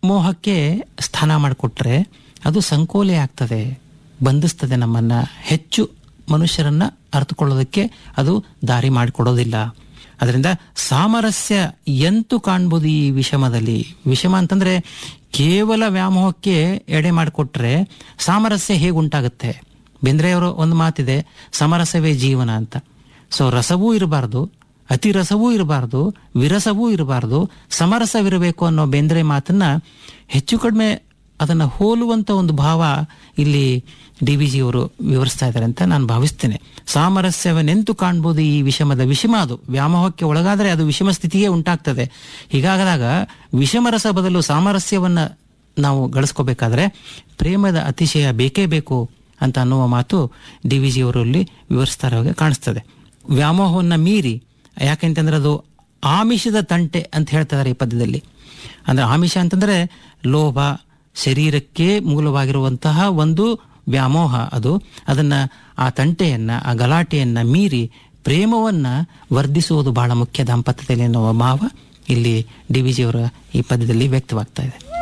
ವ್ಯಾಮೋಹಕ್ಕೆ ಸ್ಥಾನ ಮಾಡಿಕೊಟ್ರೆ ಅದು ಸಂಕೋಲೆ ಆಗ್ತದೆ ಬಂಧಿಸ್ತದೆ ನಮ್ಮನ್ನ ಹೆಚ್ಚು ಮನುಷ್ಯರನ್ನ ಅರ್ಥಕೊಳ್ಳೋದಕ್ಕೆ ಅದು ದಾರಿ ಮಾಡಿಕೊಡೋದಿಲ್ಲ ಅದರಿಂದ ಸಾಮರಸ್ಯ ಎಂತು ಕಾಣ್ಬೋದು ಈ ವಿಷಮದಲ್ಲಿ ವಿಷಮ ಅಂತಂದ್ರೆ ಕೇವಲ ವ್ಯಾಮೋಹಕ್ಕೆ ಎಡೆ ಮಾಡಿಕೊಟ್ರೆ ಸಾಮರಸ್ಯ ಹೇಗುಂಟಾಗುತ್ತೆ ಬೇಂದ್ರೆಯವರು ಒಂದು ಮಾತಿದೆ ಸಮರಸವೇ ಜೀವನ ಅಂತ ಸೊ ರಸವೂ ಇರಬಾರ್ದು ಅತಿ ರಸವೂ ಇರಬಾರ್ದು ವಿರಸವೂ ಇರಬಾರ್ದು ಸಮರಸವಿರಬೇಕು ಅನ್ನೋ ಬೇಂದ್ರೆ ಮಾತನ್ನ ಹೆಚ್ಚು ಕಡಿಮೆ ಅದನ್ನ ಹೋಲುವಂತ ಒಂದು ಭಾವ ಇಲ್ಲಿ ಡಿ ವಿ ಜಿ ಅವರು ವಿವರಿಸ್ತಾ ಇದ್ದಾರೆ ಅಂತ ನಾನು ಭಾವಿಸ್ತೇನೆ ಸಾಮರಸ್ಯವನ್ನೆಂತು ಕಾಣ್ಬೋದು ಈ ವಿಷಮದ ವಿಷಮ ಅದು ವ್ಯಾಮೋಹಕ್ಕೆ ಒಳಗಾದರೆ ಅದು ವಿಷಮ ಸ್ಥಿತಿಯೇ ಉಂಟಾಗ್ತದೆ ಹೀಗಾಗದಾಗ ವಿಷಮರಸ ಬದಲು ಸಾಮರಸ್ಯವನ್ನ ನಾವು ಗಳಿಸ್ಕೋಬೇಕಾದ್ರೆ ಪ್ರೇಮದ ಅತಿಶಯ ಬೇಕೇ ಬೇಕು ಅಂತ ಅನ್ನುವ ಮಾತು ಡಿ ವಿ ಜಿ ಅವರಲ್ಲಿ ವಿವರಿಸ್ತಾ ಇರೋ ಹಾಗೆ ಕಾಣಿಸ್ತದೆ ವ್ಯಾಮೋಹವನ್ನ ಮೀರಿ ಯಾಕೆಂತಂದ್ರೆ ಅದು ಆಮಿಷದ ತಂಟೆ ಅಂತ ಹೇಳ್ತಾ ಇದ್ದಾರೆ ಈ ಪದ್ಯದಲ್ಲಿ ಅಂದ್ರೆ ಆಮಿಷ ಅಂತಂದ್ರೆ ಲೋಭ ಶರೀರಕ್ಕೆ ಮೂಲವಾಗಿರುವಂತಹ ಒಂದು ವ್ಯಾಮೋಹ ಅದು ಅದನ್ನ ಆ ತಂಟೆಯನ್ನ ಆ ಗಲಾಟೆಯನ್ನ ಮೀರಿ ಪ್ರೇಮವನ್ನ ವರ್ಧಿಸುವುದು ಬಹಳ ಮುಖ್ಯ ದಾಂಪತ್ಯದಲ್ಲಿ ಎನ್ನುವ ಭಾವ ಇಲ್ಲಿ ಡಿ ವಿ ಜಿಯವರ ಈ ಪದ್ಯದಲ್ಲಿ ವ್ಯಕ್ತವಾಗ್ತಾ ಇದೆ